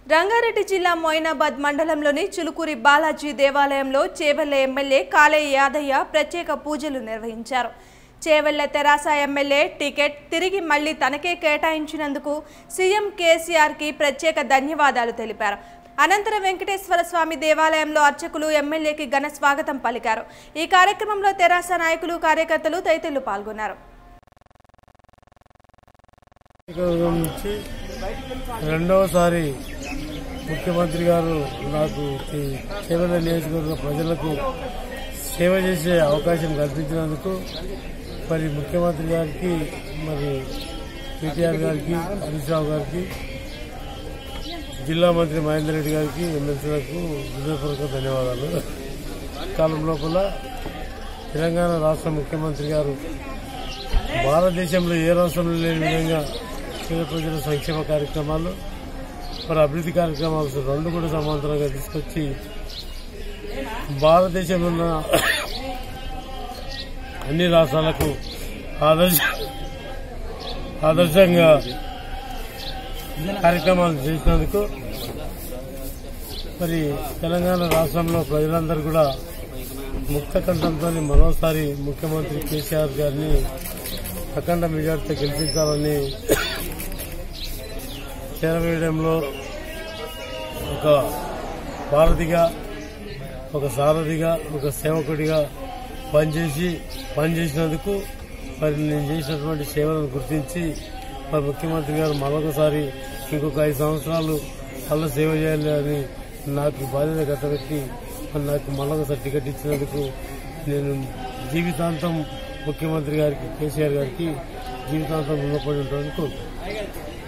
రంగారెడ్డి జిల్లా మొయినాబాద్ మండలంలోని చులుకూరి బాలాజీ దేవాలయంలో చేవెళ్ల ఎమ్మెల్యే కాలే యాదయ్య ప్రత్యేక పూజలు నిర్వహించారు చేవెళ్ల తెరాస ఎమ్మెల్యే టికెట్ తిరిగి మళ్లీ తనకే కేటాయించినందుకు సీఎం కేసీఆర్కి ప్రత్యేక ధన్యవాదాలు తెలిపారు అనంతరం వెంకటేశ్వర స్వామి దేవాలయంలో అర్చకులు ఎమ్మెల్యేకి ఘన స్వాగతం పలికారు ఈ కార్యక్రమంలో తెరాస నాయకులు కార్యకర్తలు తదితరులు పాల్గొన్నారు నియోజకవర్గం నుంచి రెండవసారి ముఖ్యమంత్రి గారు నాకు ఈ చేవెళ్ళ నియోజకవర్గ ప్రజలకు సేవ చేసే అవకాశం కల్పించినందుకు మరి ముఖ్యమంత్రి గారికి మరి కేటీఆర్ గారికి హరీష్ రావు గారికి జిల్లా మంత్రి మహేందర్ రెడ్డి గారికి ఎమ్మెల్సీలకు హృదయపూర్వక ధన్యవాదాలు కాలం లోపల తెలంగాణ రాష్ట్ర ముఖ్యమంత్రి గారు భారతదేశంలో ఏ రాష్ట్రంలో లేని విధంగా పేద ప్రజల సంక్షేమ కార్యక్రమాలు మరి అభివృద్ధి కార్యక్రమాలు రెండు కూడా సమాంతరంగా తీసుకొచ్చి భారతదేశంలో ఉన్న అన్ని రాష్ట్రాలకు ఆదర్శ ఆదర్శంగా కార్యక్రమాలు చేసినందుకు మరి తెలంగాణ రాష్ట్రంలో ప్రజలందరూ కూడా ముక్త కంఠంతో మరోసారి ముఖ్యమంత్రి కేసీఆర్ గారిని అఖండ మెజార్టీతో గెలిపించాలని చేరవేయడంలో ఒక వారధిగా ఒక సారథిగా ఒక సేవకుడిగా పనిచేసి పనిచేసినందుకు మరి నేను చేసినటువంటి సేవలను గుర్తించి మరి ముఖ్యమంత్రి గారు మరొకసారి ఇంకొక ఐదు సంవత్సరాలు మళ్ళీ సేవ చేయాలి అని నాకు బాధ్యత కట్టబెట్టి మరి నాకు మరొకసారి టికెట్ ఇచ్చినందుకు నేను జీవితాంతం ముఖ్యమంత్రి గారికి కేసీఆర్ గారికి జీవితాంతం రుణపడి ఉంటానని కోరుకుంటున్నాను